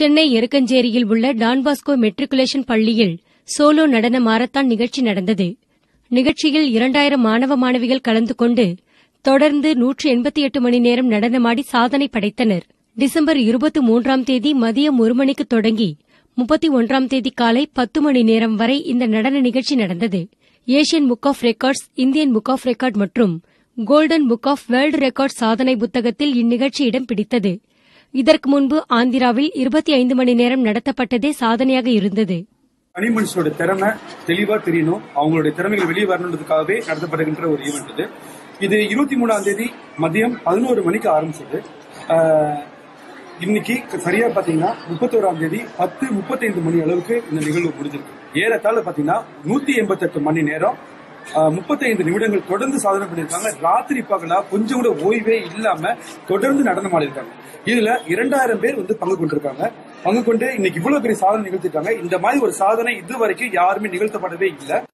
சென்னை எருக்கஞ்சேரியில் உள்ள Don Bosco matriculation பள்ளியில் சோலோ நடன மாரத்தான் நிகழ்ச்சி நடந்தது நிகழ்ச்சியில் இரண்டாயிரம் மாணவ மாணவிகள் கலந்து கொண்டு தொடர்ந்து நூற்று எண்பத்தி எட்டு மணி நேரம் நடனமாடி சாதனை படைத்தனர் டிசம்பர் இருபத்தி மூன்றாம் தேதி மதியம் ஒரு மணிக்கு தொடங்கி முப்பத்தி ஒன்றாம் தேதி காலை பத்து மணி நேரம் வரை இந்த நடன நிகழ்ச்சி நடந்தது Asian book of records Indian book of record மற்றும் golden book of world record சாதனை புத்தகத்தில் இந்நிகழ்ச்சி இடம் பிடித்தது இதற்கு முன்பு ஆந்திராவில் இருபத்தி ஐந்து மணி நேரம் நடத்தப்பட்டதே சாதனையாக இருந்தது தனி மனுஷனோட திறமை தெளிவா தெரியணும் அவங்களுடைய திறமைகள் வெளியே வரணுன்றதுக்காகவே நடத்தப்படுகின்ற ஒரு ஈவெண்ட் இது இது இருபத்தி மூணாம் தேதி மதியம் பதினோரு மணிக்கு ஆரம்பிச்சது ஆஹ், இன்னைக்கு சரியா பாத்தீங்கன்னா முப்பத்தோராம் தேதி பத்து முப்பத்தைந்து மணி அளவுக்கு இந்த நிகழ்வு முடிஞ்சிருக்கு ஏறத்தாழ பாத்தீங்கன்னா நூத்தி எண்பத்தெட்டு மணி நேரம் முப்பத்தைந்து நிமிடங்கள் தொடர்ந்து சாதனை பண்ணியிருக்காங்க ராத்திரி பகலா கொஞ்சம் கூட ஓய்வே இல்லாம தொடர்ந்து நடனம் ஆடிருக்காங்க இதுல இரண்டாயிரம் பேர் வந்து பங்கு கொண்டிருக்காங்க பங்கு கொண்டு இன்னைக்கு இவ்வளவு பெரிய சாதனை நிகழ்த்திருக்காங்க இந்த மாதிரி ஒரு சாதனை இதுவரைக்கும் யாருமே நிகழ்த்தப்படவே இல்லை